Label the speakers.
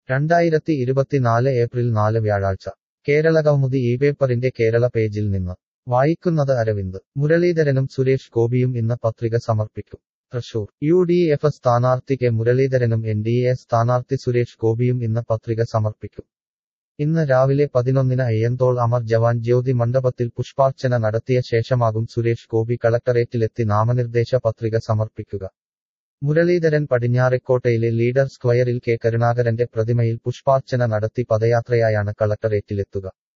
Speaker 1: രണ്ടായിരത്തി ഇരുപത്തിനാല് ഏപ്രിൽ നാല് വ്യാഴാഴ്ച കേരളകൗമുദി ഈ പേപ്പറിന്റെ കേരള പേജിൽ നിന്ന് വായിക്കുന്നത് അരവിന്ദ് മുരളീധരനും സുരേഷ് ഗോപിയും ഇന്ന് പത്രിക സമർപ്പിക്കും തൃശൂർ യു ഡി എഫ് സ്ഥാനാർത്ഥി കെ മുരളീധരനും എൻ ഡി എ സ്ഥാനാർത്ഥി സുരേഷ് ഗോപിയും ഇന്ന് പത്രിക സമർപ്പിക്കും ഇന്ന് രാവിലെ പതിനൊന്നിന് അയ്യന്തോൾ അമർ ജവാൻ ജ്യോതി മണ്ഡപത്തിൽ പുഷ്പാർച്ചന നടത്തിയ ശേഷമാകും സുരേഷ് ഗോപി കളക്ടറേറ്റിലെത്തി നാമനിർദ്ദേശ പത്രിക സമർപ്പിക്കുക മുരളീധരൻ പടിഞ്ഞാറെക്കോട്ടയിലെ ലീഡർ സ്ക്വയറിൽ കെ കരുണാകരന്റെ പ്രതിമയിൽ പുഷ്പാർച്ചന നടത്തി പദയാത്രയായാണ് കളക്ടറേറ്റിലെത്തുക